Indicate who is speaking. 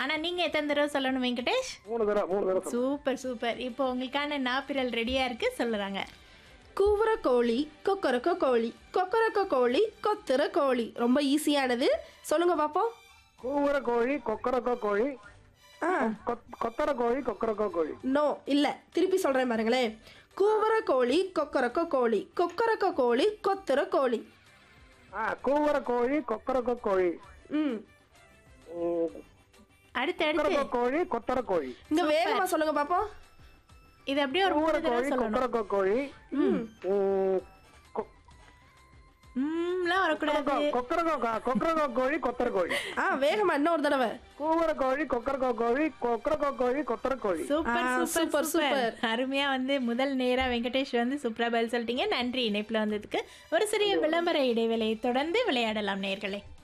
Speaker 1: ஆனா நீங்க எத்தனை தடவை சொல்லணும் வெங்கடேஷ்
Speaker 2: மூணு தடவை மூணு தடவை சொல்லணும்.
Speaker 1: சூப்பர் சூப்பர் இப்போ உங்களுக்கான நாப்பிரல் ரெடியா இருக்கு சொல்லுறாங்க
Speaker 3: கூவுற கோழி கொக்கரக்க கோழி கொக்கரக்க கோழி கொத்துற கோழி ரொம்ப ஈஸியானது சொல்லுங்க பாப்போம்
Speaker 2: கூவுற கோழி கொக்கரக்கோ கோழி
Speaker 3: ஆ
Speaker 2: கொத்- கொத்தர கோழி கொக்கரக்கோ கோழி
Speaker 3: நோ இல்ல திருப்பி சொல்றேன் பாருங்களேன் கூவுற கோழி கொக்கரக்க கோழி கொக்கரக்க கோழி கொத்துற கோழி
Speaker 2: ஆ கூவுற கோழி கொக்கரக்கோ கோழி
Speaker 3: ம்
Speaker 2: ம்,
Speaker 1: அடுத்து அடுத்து
Speaker 2: கொக்கரக்கோ கோழி கொத்தர கோழி
Speaker 3: இங்க வேகமா சொல்லுங்க பாப்போம்
Speaker 1: இது அப்படியே ஒரு
Speaker 2: கூவுற
Speaker 1: மூணு தடவை
Speaker 2: கோழி
Speaker 1: சொல்லணும்
Speaker 2: கொக்கரக்கோ கோழி
Speaker 3: ம்
Speaker 2: ம், கொ-
Speaker 1: ம்லாம் வரக்கூடாது
Speaker 2: கொக்கரக்கோ கா- கொக்கரக்கோ கோழி கொத்தர கோழி
Speaker 3: ஆ வேகமா இன்னொரு தடவை
Speaker 2: கூவுற கோழி கொக்கரக்கோ கோழி கொக்கரக்கோ கோழி கொத்தர கோழி
Speaker 1: சூப்பர்
Speaker 3: ஆ,
Speaker 1: சூப்பர்
Speaker 3: சூப்பர்,
Speaker 1: சூப்பர் அருமையா வந்து முதல் நேரா வெங்கடேஷ் வந்து சூப்பரா பதில் சொல்லிட்டீங்க நன்றி இணைப்புல வந்ததுக்கு ஒரு சிறிய விளம்பர இடைவேளையை தொடர்ந்து விளையாடலாம் நேர்களே